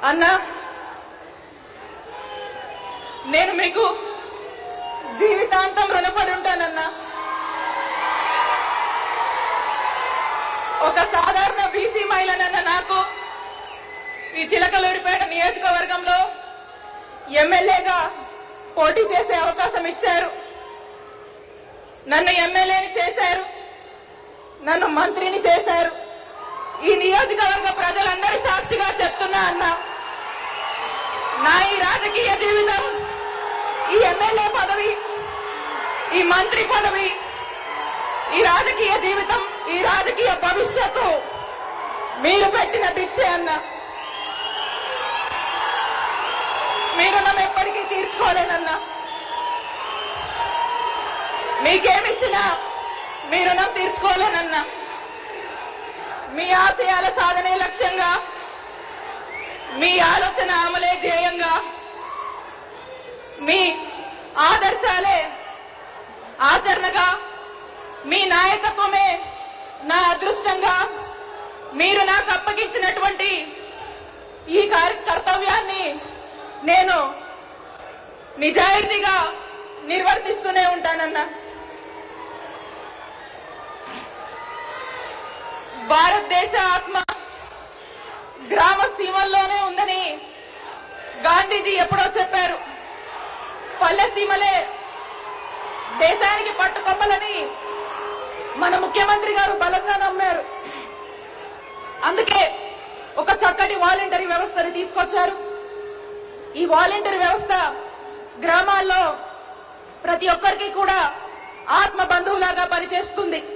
అన్నా నేను మీకు జీవితాంతం రుణపడి ఉంటానన్నా ఒక సాధారణ బీసీ మహిళనన్న నాకు ఈ చిలకలూరిపేట నియోజకవర్గంలో ఎమ్మెల్యేగా పోటీ చేసే అవకాశం ఇచ్చారు నన్ను ఎమ్మెల్యేని చేశారు నన్ను మంత్రిని చేశారు ఈ నియోజకవర్గ ప్రజలందరి సాక్షిగా చెప్తున్నా అన్నా నా ఈ రాజకీయ జీవితం ఈ ఎమ్మెల్యే పదవి ఈ మంత్రి పదవి ఈ రాజకీయ జీవితం ఈ రాజకీయ భవిష్యత్తు మీరు పెట్టిన భిక్షే అన్న మీ రుణం ఎప్పటికీ తీర్చుకోలేనన్నా మీకేమిచ్చినా మీ రుణం తీర్చుకోలేనన్నా మీ ఆశయాల సాధనే లక్ష్యంగా మీ ఆలోచన అమలే ధ్యేయంగా మీ ఆదర్శాలే ఆచరణగా మీ నాయకత్వమే నా అదృష్టంగా మీరు నాకు అప్పగించినటువంటి ఈ కార్య- కర్తవ్యాన్ని నేను నిజాయితీగా నిర్వర్తిస్తూనే ఉంటానన్నా భారతదేశ ఆత్మ గ్రామ సీమల్లోనే ఉందని గాంధీజీ ఎప్పుడో చెప్పారు పల్లె సీమలే దేశానికి పట్టుకొమ్మలని మన ముఖ్యమంత్రి గారు బలంగా నమ్మారు అందుకే ఒక చక్కటి వాలంటరీ వ్యవస్థను తీసుకొచ్చారు ఈ వాలంటరీ వ్యవస్థ గ్రామాల్లో ప్రతి ఒక్కరికి కూడా ఆత్మ బంధువులాగా పనిచేస్తుంది